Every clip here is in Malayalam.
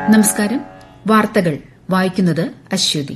നമസ്കാരം വാർത്തകൾ വായിക്കുന്നത് അശ്വതി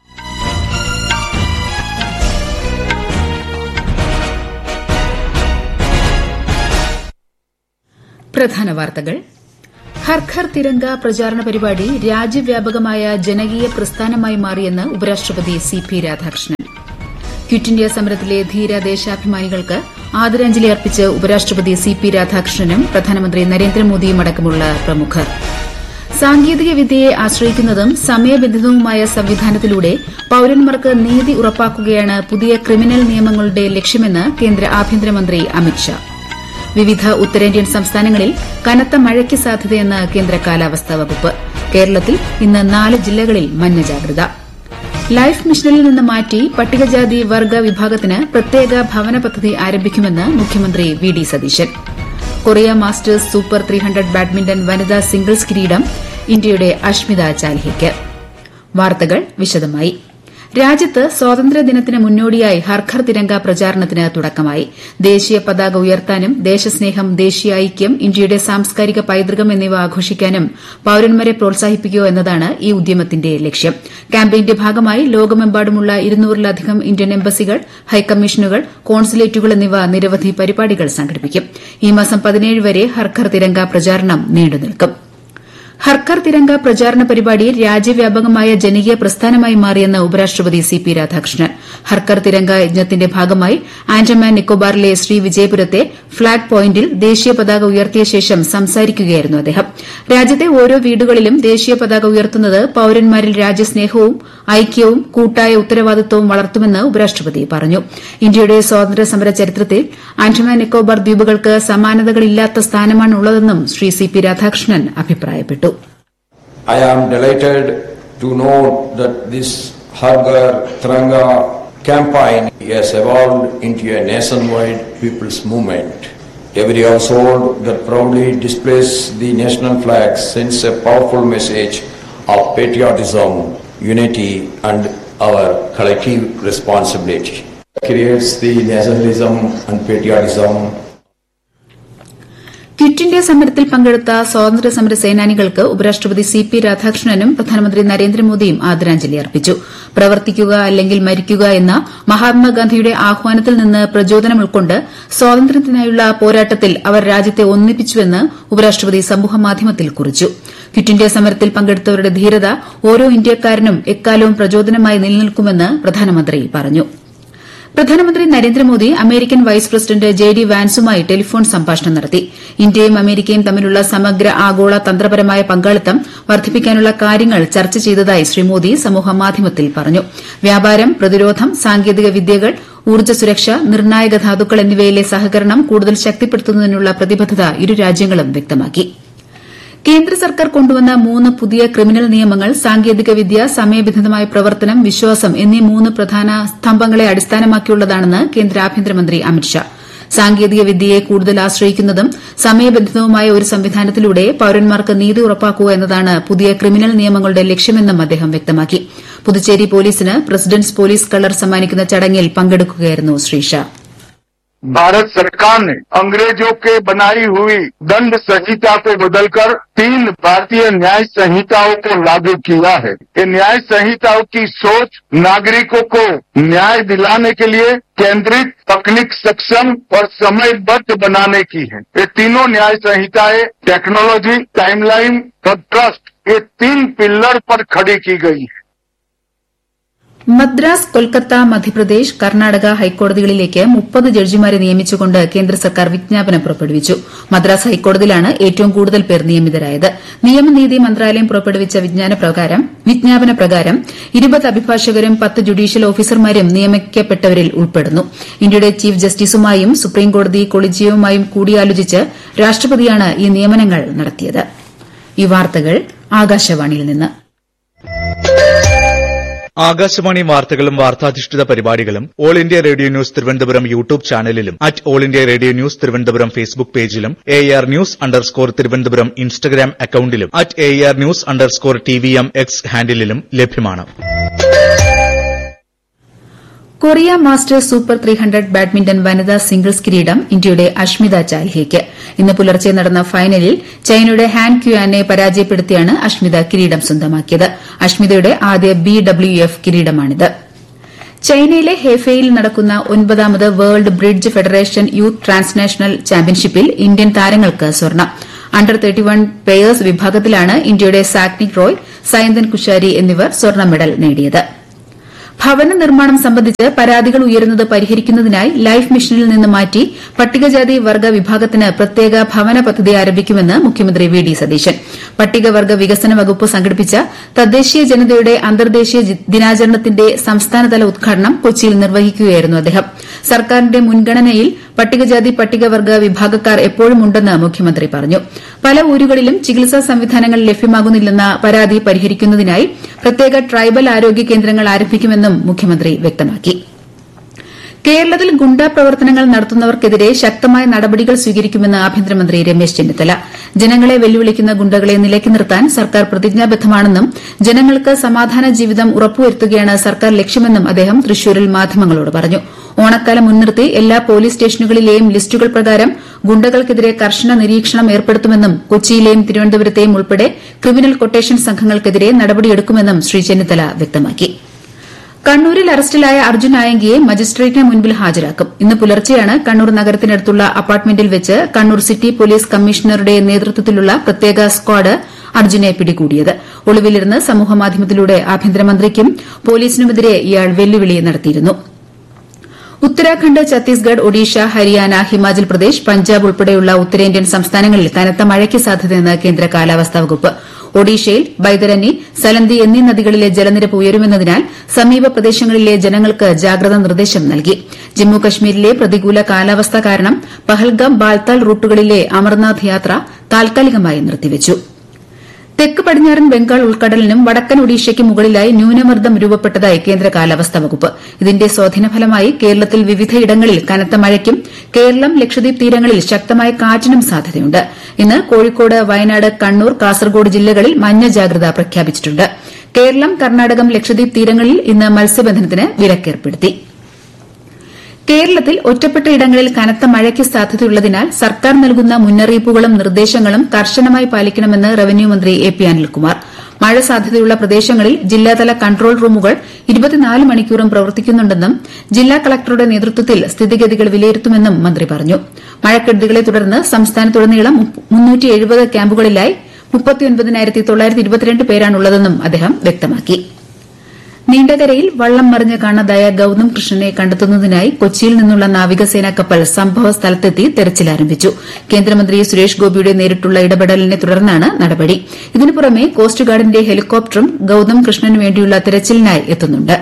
പ്രധാന വാർത്തകൾ ഹർ ഘർ തിരങ്ക പ്രചാരണ പരിപാടി രാജ്യവ്യാപകമായ ജനകീയ പ്രസ്ഥാനമായി മാറിയെന്ന് ഉപരാഷ്ട്രപതി C P Radhakrishnan quit India സമരത്തിലെ ധീര ദേശാഭിമാനികൾക്ക് ആദരാഞ്ജലി അർപ്പിച്ച് ഉപരാഷ്ട്രപതി സി പി രാധാകൃഷ്ണനും പ്രധാനമന്ത്രി നരേന്ദ്രമോദിയും അടക്കമുള്ള പ്രമുഖർ സാങ്കേതിക വിദ്യയെ ആശ്രയിക്കുന്നതും സമയബന്ധിതവുമായ സംവിധാനത്തിലൂടെ പൌരന്മാർക്ക് നീതി ഉറപ്പാക്കുകയാണ് പുതിയ ക്രിമിനൽ നിയമങ്ങളുടെ ലക്ഷ്യമെന്ന് കേന്ദ്ര ആഭ്യന്തരമന്ത്രി അമിത്ഷാ വിവിധ ഉത്തരേന്ത്യൻ സംസ്ഥാനങ്ങളിൽ കനത്ത മഴയ്ക്ക് സാധ്യതയെന്ന് കേന്ദ്ര കാലാവസ്ഥാ വകുപ്പ് കേരളത്തിൽ ഇന്ന് നാല് ജില്ലകളിൽ മഞ്ഞ ജാഗ്രത ലൈഫ് മിഷനിൽ നിന്ന് മാറ്റി പട്ടികജാതി വർഗ വിഭാഗത്തിന് പ്രത്യേക ഭവന പദ്ധതി ആരംഭിക്കുമെന്ന് മുഖ്യമന്ത്രി V D Satheesan Korea masters super three hundred badminton വനിതാ സിംഗിൾസ് കിരീടം ഇന്ത്യയുടെ അഷ്മിത ചാലിഹയ്ക്ക് വാർത്തകൾ വിശദമായി രാജ്യത്ത് സ്വാതന്ത്ര്യദിനത്തിന് മുന്നോടിയായി ഹർഘർ തിരങ്ക പ്രചാരണത്തിന് തുടക്കമായി ദേശീയ പതാക ഉയർത്താനും ദേശസ്നേഹം ദേശീയ ഐക്യം ഇന്ത്യയുടെ സാംസ്കാരിക പൈതൃകം എന്നിവ ആഘോഷിക്കാനും പൌരന്മാരെ പ്രോത്സാഹിപ്പിക്കുക എന്നതാണ് ഈ ഉദ്യമത്തിന്റെ ലക്ഷ്യം ക്യാമ്പയിന്റെ ഭാഗമായി ലോകമെമ്പാടുമുള്ള ഇരുന്നൂറിലധികം ഇന്ത്യൻ എംബസികൾ ഹൈക്കമ്മീഷനുകൾ കോൺസുലേറ്റുകൾ എന്നിവ നിരവധി പരിപാടികൾ സംഘടിപ്പിക്കും ഈ മാസം പതിനേഴ് വരെ ഹർഘർ തിരങ്ക പ്രചാരണം നീണ്ടുനിൽക്കും ഹർഘർ തിരങ്ക പ്രചാരണ പരിപാടി രാജ്യവ്യാപകമായ ജനകീയ പ്രസ്ഥാനമായി മാറിയെന്ന് ഉപരാഷ്ട്രപതി സി പി രാധാകൃഷ്ണൻ ഹർഘർ തിരങ്ക യജ്ഞത്തിന്റെ ഭാഗമായി ആൻഡമാൻ നിക്കോബാറിലെ ശ്രീവിജയപുരത്തെ ഫ്ളാഗ് പോയിന്റിൽ ദേശീയ പതാക ഉയർത്തിയ ശേഷം സംസാരിക്കുകയായിരുന്നു അദ്ദേഹം രാജ്യത്തെ ഓരോ വീടുകളിലും ദേശീയ പതാക ഉയർത്തുന്നത് പൌരന്മാരിൽ രാജ്യസ്നേഹവും ഐക്യവും കൂട്ടായ ഉത്തരവാദിത്വവും വളർത്തുമെന്ന് ഉപരാഷ്ട്രപതി പറഞ്ഞു ഇന്ത്യയുടെ സ്വാതന്ത്ര്യ സമര ചരിത്രത്തിൽ ആൻഡമാൻ നിക്കോബാർ ദ്വീപുകൾക്ക് സമാനതകളില്ലാത്ത സ്ഥാനമാണുള്ളതെന്നും ശ്രീ സി പി രാധാകൃഷ്ണൻ അഭിപ്രായപ്പെട്ടു I am delighted to know that this Hargar Tranga campaign has evolved into a nationwide people's movement. Every household that proudly displays the national flag sends a powerful message of patriotism, unity, and our collective responsibility. It creates the nationalism and patriotism quit India സമരത്തിൽ പങ്കെടുത്ത സ്വാതന്ത്ര്യ സമര സേനാനികൾക്ക് ഉപരാഷ്ട്രപതി സി പി രാധാകൃഷ്ണനും പ്രധാനമന്ത്രി നരേന്ദ്രമോദിയും ആദരാഞ്ജലി അർപ്പിച്ചു പ്രവർത്തിക്കുക അല്ലെങ്കിൽ മരിക്കുക എന്ന മഹാത്മാഗാന്ധിയുടെ ആഹ്വാനത്തിൽ നിന്ന് പ്രചോദനം ഉൾക്കൊണ്ട് സ്വാതന്ത്ര്യത്തിനായുള്ള പോരാട്ടത്തിൽ അവർ രാജ്യത്തെ ഒന്നിപ്പിച്ചുവെന്ന് ഉപരാഷ്ട്രപതി സമൂഹമാധ്യമത്തിൽ കുറിച്ചു ക്വിറ്റ് ഇന്ത്യ സമരത്തിൽ പങ്കെടുത്തവരുടെ ധീരത ഓരോ ഇന്ത്യക്കാരനും എക്കാലവും പ്രചോദനമായി നിലനിൽക്കുമെന്ന് പ്രധാനമന്ത്രി പറഞ്ഞു പ്രധാനമന്ത്രി Narendra Modi American vice president J D വാൻസുമായി ടെലിഫോൺ സംഭാഷണം നടത്തി ഇന്ത്യയും അമേരിക്കയും തമ്മിലുള്ള സമഗ്ര ആഗോള തന്ത്രപരമായ പങ്കാളിത്തം വർദ്ധിപ്പിക്കാനുള്ള കാര്യങ്ങൾ ചർച്ച ചെയ്തതായി ശ്രീ മോദി സമൂഹമാധ്യമത്തിൽ പറഞ്ഞു വ്യാപാരം പ്രതിരോധം സാങ്കേതിക വിദ്യകൾ ഊർജ്ജ സുരക്ഷ നിർണായക ധാതുക്കൾ എന്നിവയിലെ സഹകരണം കൂടുതൽ ശക്തിപ്പെടുത്തുന്നതിനുള്ള പ്രതിബദ്ധത ഇരു രാജ്യങ്ങളും വ്യക്തമാക്കി കേന്ദ്ര സർക്കാർ കൊണ്ടുവന്ന മൂന്ന് പുതിയ ക്രിമിനൽ നിയമങ്ങൾ സാങ്കേതികവിദ്യ സമയബന്ധിതമായ പ്രവർത്തനം വിശ്വാസം എന്നീ മൂന്ന് പ്രധാന സ്തംഭങ്ങളെ അടിസ്ഥാനമാക്കിയുള്ളതാണെന്ന് കേന്ദ്ര ആഭ്യന്തരമന്ത്രി അമിത്ഷാ സാങ്കേതിക വിദ്യയെ കൂടുതൽ ആശ്രയിക്കുന്നതും സമയബന്ധിതവുമായ ഒരു സംവിധാനത്തിലൂടെ പൌരന്മാർക്ക് നീതി ഉറപ്പാക്കുക എന്നതാണ് പുതിയ ക്രിമിനൽ നിയമങ്ങളുടെ ലക്ഷ്യമെന്നും അദ്ദേഹം വ്യക്തമാക്കി പുതുച്ചേരി പോലീസിന് പ്രസിഡന്റ്സ് പോലീസ് കളർ സമ്മാനിക്കുന്ന ചടങ്ങിൽ പങ്കെടുക്കുകയായിരുന്നു ശ്രീ ഷാ भारत सरकार ने अंग्रेजों के बनाई हुई दंड संहिता को बदलकर तीन भारतीय न्याय संहिताओं को लागू किया है ये न्याय संहिताओं की सोच नागरिकों को न्याय दिलाने के लिए केंद्रित तकनीक सक्षम और समयबद्ध बनाने की है ये तीनों न्याय संहिताएं टेक्नोलॉजी टाइमलाइन और ट्रस्ट ये तीन पिल्लर पर खड़ी की गई है മദ്രാസ് കൊൽക്കത്ത മധ്യപ്രദേശ് കർണാടക ഹൈക്കോടതികളിലേക്ക് മുപ്പത് ജഡ്ജിമാരെ നിയമിച്ചുകൊണ്ട് കേന്ദ്ര സർക്കാർ വിജ്ഞാപനം പുറപ്പെടുവിച്ചു മദ്രാസ് ഹൈക്കോടതിയിലാണ് ഏറ്റവും കൂടുതൽ പേർ നിയമിതരായത് നിയമനീതി മന്ത്രാലയം പുറപ്പെടുവിച്ച വിജ്ഞാപന പ്രകാരം ഇരുപത് അഭിഭാഷകരും പത്ത് ജുഡീഷ്യൽ ഓഫീസർമാരും നിയമിക്കപ്പെട്ടവരിൽ ഉൾപ്പെടുന്നു ഇന്ത്യയുടെ ചീഫ് ജസ്റ്റിസുമായും സുപ്രീംകോടതി കൊളീജിയവുമായും കൂടിയാലോചിച്ച് രാഷ്ട്രപതിയാണ് ഈ നിയമനങ്ങൾ നടത്തിയത് ഈ വാർത്തകൾ ആകാശവാണിയിൽ നിന്ന് ആകാശവാണി വാർത്തകളും വാർത്താധിഷ്ഠിത പരിപാടികളും all India radio news Thiruvananthapuram YouTube ചാനലിലും at all India radio news Thiruvananthapuram Facebook പേജിലും A R news underscore Thiruvananthapuram Instagram അക്കൌണ്ടിലും at A R news underscore T V M X ഹാൻഡിലും ലഭ്യമാണ് Korea masters super three hundred badminton വനിതാ സിംഗിൾസ് കിരീടം ഇന്ത്യയുടെ അഷ്മിത ചാലിഹയ്ക്ക് ഇന്ന് പുലർച്ചെ നടന്ന ഫൈനലിൽ ചൈനയുടെ ഹാൻ ക്യുയാനെ പരാജയപ്പെടുത്തിയാണ് അഷ്മിത കിരീടം സ്വന്തമാക്കിയത് അഷ്മിതയുടെ ആദ്യ ബി ഡബ്ല്യു എഫ് കിരീടമാണിത് ചൈനയിലെ ഹെഫയിൽ നടക്കുന്ന ഒൻപതാമത് world bridge federation youth transnational ചാമ്പ്യൻഷിപ്പിൽ ഇന്ത്യൻ താരങ്ങൾക്ക് സ്വർണം അണ്ടർ തേർട്ടി വൺ പേയേഴ്സ് വിഭാഗത്തിലാണ് ഇന്ത്യയുടെ സാക്നിക് റോയ് സയന്തൻ കുശാരി എന്നിവർ സ്വർണ്ണ മെഡൽ നേടിയത് ഭവന നിർമ്മാണം സംബന്ധിച്ച് പരാതികൾ ഉയരുന്നത് പരിഹരിക്കുന്നതിനായി ലൈഫ് മിഷനിൽ നിന്ന് മാറ്റി പട്ടികജാതി വർഗ്ഗ വിഭാഗത്തിന് പ്രത്യേക ഭവന പദ്ധതി ആരംഭിക്കുമെന്ന് മുഖ്യമന്ത്രി വി ഡി സതീശൻ പട്ടികവർഗ്ഗ വികസന വകുപ്പ് സംഘടിപ്പിച്ച തദ്ദേശീയ ജനതയുടെ അന്തർദേശീയ ദിനാചരണത്തിന്റെ സംസ്ഥാനതല ഉദ്ഘാടനം കൊച്ചിയിൽ നിർവഹിക്കുകയായിരുന്നു അദ്ദേഹം സർക്കാരിന്റെ മുൻഗണനയിൽ പട്ടികജാതി പട്ടികവർഗ്ഗ വിഭാഗക്കാർ എപ്പോഴും ഉണ്ടെന്ന് മുഖ്യമന്ത്രി പറഞ്ഞു പല ഊരുകളിലും ചികിത്സാ സംവിധാനങ്ങൾ ലഭ്യമാകുന്നില്ലെന്ന പരാതി പരിഹരിക്കുന്നതിനായി പ്രത്യേക ട്രൈബൽ ആരോഗ്യ കേന്ദ്രങ്ങൾ ആരംഭിക്കുമെന്നും മുഖ്യമന്ത്രി വ്യക്തമാക്കി കേരളത്തിൽ ഗുണ്ടാ പ്രവർത്തനങ്ങൾ നടത്തുന്നവർക്കെതിരെ ശക്തമായ നടപടികൾ സ്വീകരിക്കുമെന്ന് ആഭ്യന്തരമന്ത്രി രമേശ് ചെന്നിത്തല ജനങ്ങളെ വെല്ലുവിളിക്കുന്ന ഗുണ്ടകളെ നിലയ്ക്ക് നിർത്താൻ സർക്കാർ പ്രതിജ്ഞാബദ്ധമാണെന്നും ജനങ്ങൾക്ക് സമാധാന ജീവിതം ഉറപ്പുവരുത്തുകയാണ് സർക്കാർ ലക്ഷ്യമെന്നും അദ്ദേഹം തൃശൂരിൽ മാധ്യമങ്ങളോട് പറഞ്ഞു ഓണക്കാലം മുൻനിർത്തി എല്ലാ പോലീസ് സ്റ്റേഷനുകളിലെയും ലിസ്റ്റുകൾ പ്രകാരം ഗുണ്ടകൾക്കെതിരെ കർശന നിരീക്ഷണം ഏർപ്പെടുത്തുമെന്നും കൊച്ചിയിലെയും തിരുവനന്തപുരത്തെയും ഉൾപ്പെടെ ക്രിമിനൽ കൊട്ടേഷൻ സംഘങ്ങൾക്കെതിരെ നടപടിയെടുക്കുമെന്നും ശ്രീ ചെന്നിത്തല വ്യക്തമാക്കി കണ്ണൂരിൽ അറസ്റ്റിലായ അർജുൻ ആയങ്കിയെ മജിസ്ട്രേറ്റിന് മുൻപിൽ ഹാജരാക്കും ഇന്ന് പുലർച്ചെയാണ് കണ്ണൂർ നഗരത്തിനടുത്തുള്ള അപ്പാർട്ട്മെന്റിൽ വെച്ച് കണ്ണൂർ സിറ്റി പോലീസ് കമ്മീഷണറുടെ നേതൃത്വത്തിലുള്ള പ്രത്യേക സ്ക്വാഡ് അർജുനെ പിടികൂടിയത് ഒളിവിലിരുന്ന് സമൂഹമാധ്യമത്തിലൂടെ ആഭ്യന്തരമന്ത്രിക്കും പോലീസിനുമെതിരെ ഇയാൾ വെല്ലുവിളി നടത്തിയിരുന്നു ഉത്തരാഖണ്ഡ് ഛത്തീസ്ഗഡ് ഒഡീഷ ഹരിയാന ഹിമാചൽ പ്രദേശ് പഞ്ചാബ് ഉൾപ്പെടെയുള്ള ഉത്തരേന്ത്യൻ സംസ്ഥാനങ്ങളിൽ കനത്ത മഴയ്ക്ക് സാധ്യതയെന്ന് കേന്ദ്ര കാലാവസ്ഥാ വകുപ്പ് ഒഡീഷയിൽ ബൈതരനി സലന്തി എന്നീ നദികളിലെ ജലനിരപ്പ് ഉയരുമെന്നതിനാൽ സമീപ പ്രദേശങ്ങളിലെ ജനങ്ങൾക്ക് ജാഗ്രതാ നിർദ്ദേശം നൽകി ജമ്മു കശ്മീരിലെ പ്രതികൂല കാലാവസ്ഥ കാരണം പഹൽഗാം ബാൽത്താൽ റൂട്ടുകളിലെ അമർനാഥ് യാത്ര താൽക്കാലികമായി നിർത്തിവച്ചു തെക്ക് പടിഞ്ഞാറൻ ബംഗാൾ ഉൾക്കടലിനും വടക്കൻ ഒഡീഷയ്ക്ക് മുകളിലായി ന്യൂനമർദ്ദം രൂപപ്പെട്ടതായി കേന്ദ്ര കാലാവസ്ഥാ വകുപ്പ് ഇതിന്റെ സ്വാധീനഫലമായി കേരളത്തിൽ വിവിധയിടങ്ങളിൽ കനത്ത മഴയ്ക്കും കേരളം ലക്ഷദ്വീപ് തീരങ്ങളിൽ ശക്തമായ കാറ്റിനും സാധ്യതയുണ്ട് ഇന്ന് കോഴിക്കോട് വയനാട് കണ്ണൂർ കാസർഗോഡ് ജില്ലകളിൽ മഞ്ഞ ജാഗ്രത പ്രഖ്യാപിച്ചിട്ടുണ്ട് കേരളം കർണാടകം ലക്ഷദ്വീപ് തീരങ്ങളിൽ ഇന്ന് മത്സ്യബന്ധനത്തിന് വിലക്കേർപ്പെടുത്തി കേരളത്തിൽ ഒറ്റപ്പെട്ട ഇടങ്ങളിൽ കനത്ത മഴയ്ക്ക് സാധ്യതയുള്ളതിനാൽ സർക്കാർ നൽകുന്ന മുന്നറിയിപ്പുകളും നിർദ്ദേശങ്ങളും കർശനമായി പാലിക്കണമെന്ന് റവന്യൂ മന്ത്രി എ പി അനിൽകുമാർ മഴ സാധ്യതയുള്ള പ്രദേശങ്ങളിൽ ജില്ലാതല കൺട്രോൾ റൂമുകൾ ഇരുപത്തിനാല് മണിക്കൂറും പ്രവർത്തിക്കുന്നുണ്ടെന്നും ജില്ലാ കളക്ടറുടെ നേതൃത്വത്തിൽ സ്ഥിതിഗതികൾ വിലയിരുത്തുമെന്നും മന്ത്രി പറഞ്ഞു മഴക്കെടുതികളെ തുടർന്ന് സംസ്ഥാനത്തുടനീളം ക്യാമ്പുകളിലായി പേരാണുള്ളതെന്നും അദ്ദേഹം വ്യക്തമാക്കി നീണ്ടകരയിൽ വള്ളം മറിഞ്ഞ് കാണാതായ ഗൌതം കൃഷ്ണനെ കണ്ടെത്തുന്നതിനായി കൊച്ചിയിൽ നിന്നുള്ള നാവികസേനാ കപ്പൽ സംഭവ സ്ഥലത്തെത്തി തെരച്ചിൽ ആരംഭിച്ചു കേന്ദ്രമന്ത്രി സുരേഷ് ഗോപിയുടെ നേരിട്ടുള്ള ഇടപെടലിനെ തുടർന്നാണ് നടപടി ഇതിനു പുറമെ കോസ്റ്റ് ഗാർഡിന്റെ ഹെലികോപ്റ്ററും ഗൌതം കൃഷ്ണന് വേണ്ടിയുള്ള തെരച്ചിലിനായി എത്തുന്നുണ്ട്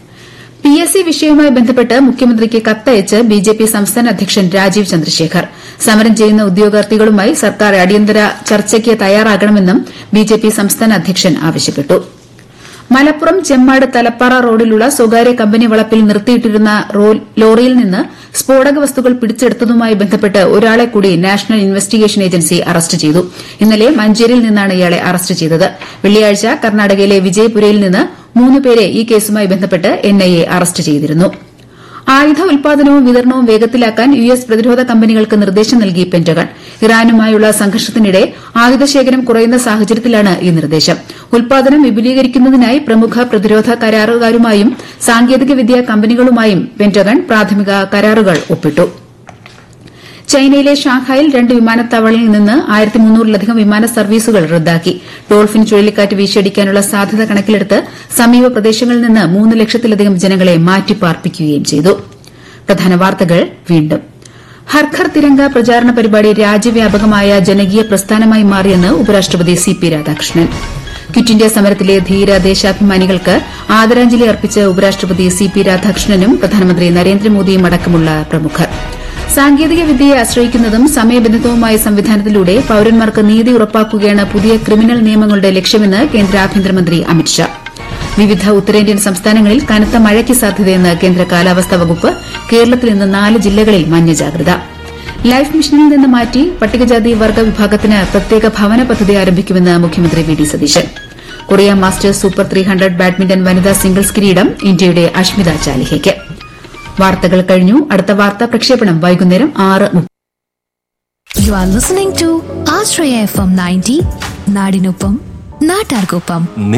പി എസ് സി വിഷയവുമായി ബന്ധപ്പെട്ട് മുഖ്യമന്ത്രിക്ക് കത്തയച്ച് ബി ജെ പി സംസ്ഥാന അധ്യക്ഷൻ രാജീവ് ചന്ദ്രശേഖർ സമരം ചെയ്യുന്ന ഉദ്യോഗാർത്ഥികളുമായി സർക്കാർ അടിയന്തര ചർച്ചയ്ക്ക് തയ്യാറാകണമെന്നും ബി ജെ പി സംസ്ഥാന അധ്യക്ഷൻ ആവശ്യപ്പെട്ടു മലപ്പുറം ചെമ്മാട് തലപ്പാറ റോഡിലുള്ള സ്വകാര്യ കമ്പനി വളപ്പിൽ നിർത്തിയിട്ടിരുന്ന ലോറിയിൽ നിന്ന് സ്ഫോടക വസ്തുക്കൾ പിടിച്ചെടുത്തതുമായി ബന്ധപ്പെട്ട് ഒരാളെ കൂടി നാഷണൽ ഇൻവെസ്റ്റിഗേഷൻ ഏജൻസി അറസ്റ്റ് ചെയ്തു ഇന്നലെ മഞ്ചേരിയിൽ നിന്നാണ് ഇയാളെ അറസ്റ്റ് ചെയ്തത് വെള്ളിയാഴ്ച കർണാടകയിലെ വിജയപുരയിൽ നിന്ന് മൂന്ന് പേരെ ഈ കേസുമായി ബന്ധപ്പെട്ട് എൻഐഎ അറസ്റ്റ് ചെയ്തിരുന്നു ആയുധ ഉൽപാദനവും വിതരണവും വേഗത്തിലാക്കാൻ യു എസ് പ്രതിരോധ കമ്പനികൾക്ക് നിർദ്ദേശം നൽകി പെന്റഗൺ ഇറാനുമായുള്ള സംഘർഷത്തിനിടെ ആയുധശേഖരം കുറയുന്ന സാഹചര്യത്തിലാണ് ഈ നിർദ്ദേശം ഉൽപാദനം വിപുലീകരിക്കുന്നതിനായി പ്രമുഖ പ്രതിരോധ കരാറുകാരുമായും സാങ്കേതികവിദ്യാ കമ്പനികളുമായും പെന്റഗൺ പ്രാഥമിക കരാറുകൾ ഒപ്പിട്ടു ചൈനയിലെ ഷാങ്ഹായിൽ രണ്ട് വിമാനത്താവളങ്ങളിൽ നിന്ന് ആയിരത്തി മുന്നൂറിലധികം വിമാന സർവീസുകൾ റദ്ദാക്കി ഡോൾഫിൻ ചുഴലിക്കാറ്റ് വീശിയടിക്കാനുള്ള സാധ്യത കണക്കിലെടുത്ത് സമീപ പ്രദേശങ്ങളിൽ നിന്ന് മൂന്ന് ലക്ഷത്തിലധികം ജനങ്ങളെ മാറ്റിപ്പാർപ്പിക്കുകയും ചെയ്തു പ്രധാന വാർത്തകൾ വീണ്ടും ഹർഘർ തിരങ്ക പ്രചാരണ പരിപാടി രാജ്യവ്യാപകമായ ജനകീയ പ്രസ്ഥാനമായി മാറിയെന്ന് ഉപരാഷ്ട്രപതി C P Radhakrishnan quit India സമരത്തിലെ ധീര ദേശാഭിമാനികൾക്ക് ആദരാഞ്ജലി അർപ്പിച്ച് ഉപരാഷ്ട്രപതി സി പി രാധാകൃഷ്ണനും പ്രധാനമന്ത്രി നരേന്ദ്രമോദിയും അടക്കമുള്ള പ്രമുഖർ സാങ്കേതിക വിദ്യയെ ആശ്രയിക്കുന്നതും സമയബന്ധിതവുമായ സംവിധാനത്തിലൂടെ പൌരന്മാർക്ക് നീതി ഉറപ്പാക്കുകയാണ് പുതിയ ക്രിമിനൽ നിയമങ്ങളുടെ ലക്ഷ്യമെന്ന് കേന്ദ്ര ആഭ്യന്തരമന്ത്രി അമിത്ഷാ വിവിധ ഉത്തരേന്ത്യൻ സംസ്ഥാനങ്ങളിൽ കനത്ത മഴയ്ക്ക് സാധ്യതയെന്ന് കേന്ദ്ര കാലാവസ്ഥാ വകുപ്പ് കേരളത്തിൽ ഇന്ന് നാല് ജില്ലകളിൽ മഞ്ഞ ജാഗ്രത ലൈഫ് മിഷനിൽ നിന്ന് മാറ്റി പട്ടികജാതി വർഗ്ഗ വിഭാഗത്തിന് പ്രത്യേക ഭവന പദ്ധതി ആരംഭിക്കുമെന്ന് മുഖ്യമന്ത്രി V D Satheesan Korea masters super three hundred badminton വനിതാ സിംഗിൾസ് കിരീടം ഇന്ത്യയുടെ അഷ്മിത ചാലിഹയ്ക്ക് വാർത്തകൾ കഴിഞ്ഞു അടുത്ത വാർത്താ പ്രക്ഷേപണം വൈകുന്നേരം ആറ് മുപ്പത് You are listening to Ashraya FM 90, നാടിനൊപ്പം നാട്ടാർക്കൊപ്പം